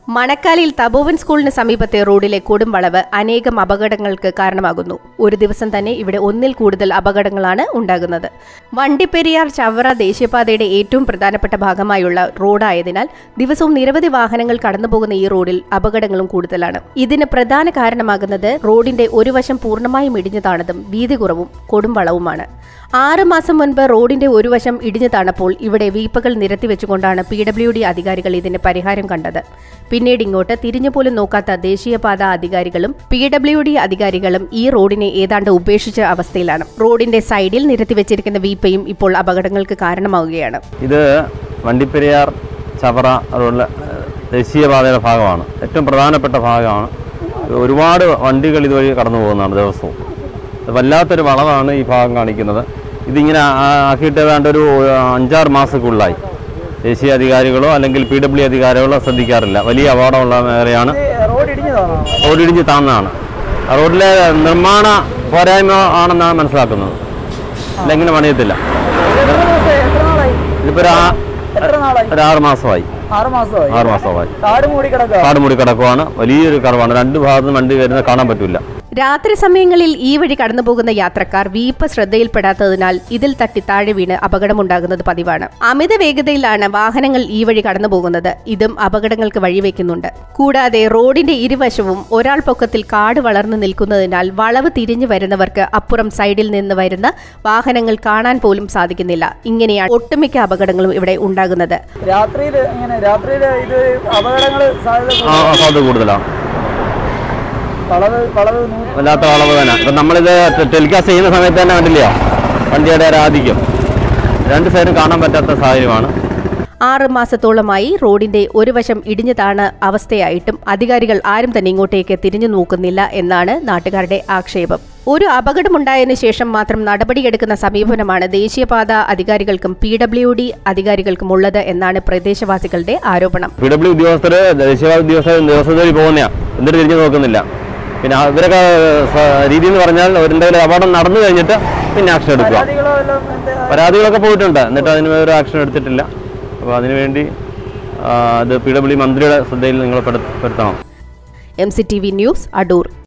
മണക്കാലിൽ തപോവൻ സ്കൂളിന് സമീപത്തെ റോഡിലെ കൊടുംവളവ് അനേകം അപകടങ്ങൾക്ക് കാരണമാകുന്നു ഒരു ദിവസം തന്നെ ഇവിടെ ഒന്നിൽ കൂടുതൽ അപകടങ്ങളാണ് ഉണ്ടാകുന്നത് വണ്ടിപ്പെരിയാർ ചവറ ദേശീയപാതയുടെ ഏറ്റവും പ്രധാനപ്പെട്ട ഭാഗമായുള്ള റോഡായതിനാൽ ദിവസവും നിരവധി വാഹനങ്ങൾ കടന്നുപോകുന്ന ഈ റോഡിൽ അപകടങ്ങളും കൂടുതലാണ് ഇതിന് പ്രധാന കാരണമാകുന്നത് റോഡിന്റെ ഒരു വശം പൂർണ്ണമായും ഇടിഞ്ഞതാണതും വീതി കുറവും കൊടുംവളവുമാണ് ആറ് മാസം മുൻപ് റോഡിന്റെ ഒരു വശം ഇടിഞ്ഞു താണപ്പോൾ ഇവിടെ വീപ്പകൾ നിരത്തിവെച്ചുകൊണ്ടാണ് പി ഡബ്ല്യു ഡി അധികാരികൾ ഇതിന് പരിഹാരം കണ്ടത് പിന്നീട് ഇങ്ങോട്ട് തിരിഞ്ഞുപോലും നോക്കാത്ത ദേശീയപാത അധികാരികളും പി ഡബ്ല്യു ഡി അധികാരികളും ഈ റോഡിനെ ഏതാണ്ട് ഉപേക്ഷിച്ച അവസ്ഥയിലാണ് റോഡിന്റെ സൈഡിൽ നിരത്തിവെച്ചിരിക്കുന്ന വീപ്പയും ഇപ്പോൾ അപകടങ്ങൾക്ക് കാരണമാവുകയാണ് ഇത് വണ്ടിപ്പെരിയാർ ചവറ റോഡിലെ ഏഹ്, ദേശീയപാതയുടെ ഭാഗമാണ് ഏറ്റവും പ്രധാനപ്പെട്ട ഭാഗമാണ് ഒരുപാട് വണ്ടികൾ ഇതുവഴി കടന്നു പോകുന്നതാണ് ദിവസവും ഇത് വല്ലാത്തൊരു വളവാണ് ഈ ഭാഗം കാണിക്കുന്നത് ഇതിങ്ങനെ ആ- ആക്കിയിട്ട് ഏതാണ്ട് ഒരു അഞ്ചാറ് മാസക്കുള്ളിലായി ദേശീയ അധികാരികളോ അല്ലെങ്കിൽ പി ഡബ്ല്യു അധികാരികളോ ശ്രദ്ധിക്കാറില്ല വലിയ അപകടമുള്ള മേഖലയാണ് റോഡ് ഇടിഞ്ഞതാണോ റോഡ് ഇടിഞ്ഞ് താന്നതാണ് ആ റോഡിലെ നിർമ്മാണ പോരായ്മ ആണെന്നാണ് മനസ്സിലാക്കുന്നത് അല്ലെങ്കിൽ പണിയത്തില്ല എത്ര ദിവസം എത്ര നാളായി ഇതിപ്പോൾ ഒരു ആ- എത്ര നാളായി ഒരു ആറ് മാസമായി ആറ് മാസമായി ആറ് മാസമായി കാട് മൂടി കിടക്കുക കാട് മൂടി കിടക്കുവാണ് വലിയൊരു കറവാണ് രണ്ട് ഭാഗത്തും വണ്ടി വരുന്നത് കാണാൻ പറ്റില്ല രാത്രി സമയങ്ങളിൽ ഈ വഴി കടന്നുപോകുന്ന യാത്രക്കാർ വീപ്പ് ശ്രദ്ധയിൽപ്പെടാത്തതിനാൽ ഇതിൽ തട്ടി താഴെ വീണ് അപകടമുണ്ടാകുന്നത് പതിവാണ് അമിത വേഗതയിലാണ് വാഹനങ്ങൾ ഈ വഴി കടന്നുപോകുന്നത് ഇതും അപകടങ്ങൾക്ക് വഴിവെക്കുന്നുണ്ട് കൂടാതെ റോഡിന്റെ ഇരുവശവും ഒരാൾ പൊക്കത്തിൽ കാട് വളർന്നു നിൽക്കുന്നതിനാൽ വളവ് തിരിഞ്ഞു വരുന്നവർക്ക് അപ്പുറം സൈഡിൽ നിന്ന് വരുന്ന വാഹനങ്ങൾ കാണാൻ പോലും സാധിക്കുന്നില്ല ഇങ്ങനെയാണ് ഒട്ടുമിക്ക അപകടങ്ങളും ഇവിടെ ഉണ്ടാകുന്നത് രാത്രിയിൽ ഇങ്ങനെ രാത്രിയിൽ ഇത് അപകടങ്ങൾ സാധ്യത ആ കൂടുതലാണ്. സാധ്യത കൂടുതലാണ് വളവ് വളവ് നൂ- വല്ലാത്ത വളവ് തന്നെ ഇപ്പം നമ്മളിത് ടെലികാസ്റ്റ് ചെയ്യുന്ന സമയത്ത് തന്നെ കണ്ടില്ല വണ്ടിയുടെ ഒരു ആധിക്യം രണ്ട് സൈഡും കാണാൻ പറ്റാത്ത സാഹചര്യമാണ് ആറ് മാസത്തോളമായി റോഡിന്റെ ഒരു വശം ഇടിഞ്ഞു താണ അവസ്ഥയായിട്ടും അധികാരികൾ ആരും തന്നെ ഇങ്ങോട്ടേക്ക് തിരിഞ്ഞു നോക്കുന്നില്ല എന്നാണ് നാട്ടുകാരുടെ ആക്ഷേപം ഒരു അപകടമുണ്ടായതിനു ശേഷം മാത്രം നടപടിയെടുക്കുന്ന സമീപനമാണ് ദേശീയപാത അധികാരികൾക്കും പി ഡബ്ല്യു ഡി അധികാരികൾക്കും ഉള്ളത് എന്നാണ് പ്രദേശവാസികളുടെ ആരോപണം പി ഡബ്ല്യു ഉദ്യോഗസ്ഥർ ദേശീയ ഉദ്യോഗസ്ഥർ ദിവസത്തിൽ പോകുന്നതാണ് എന്നിട്ട് തിരിഞ്ഞു നോക്കുന്നില്ല പിന്നെ ഇവരൊക്കെ സ- രീതി എന്ന് പറഞ്ഞാൽ എന്തെങ്കിലും അപകടം നടന്നു കഴിഞ്ഞിട്ട് പിന്നെ ആക്ഷൻ എടുക്കുക പരാതികളോ വല്ലതും എന്താ പരാതികളൊക്കെ പോയിട്ടുണ്ട് എന്നിട്ട് അതിന് ഒരു ആക്ഷൻ എടുത്തിട്ടില്ല അപ്പോൾ അതിനുവേണ്ടി ആ, അത് പി ഡബ്ല്യു മന്ത്രിയുടെ ശ്രദ്ധയിൽ നിങ്ങൾ പെടുത്തണം M C T V news Adoor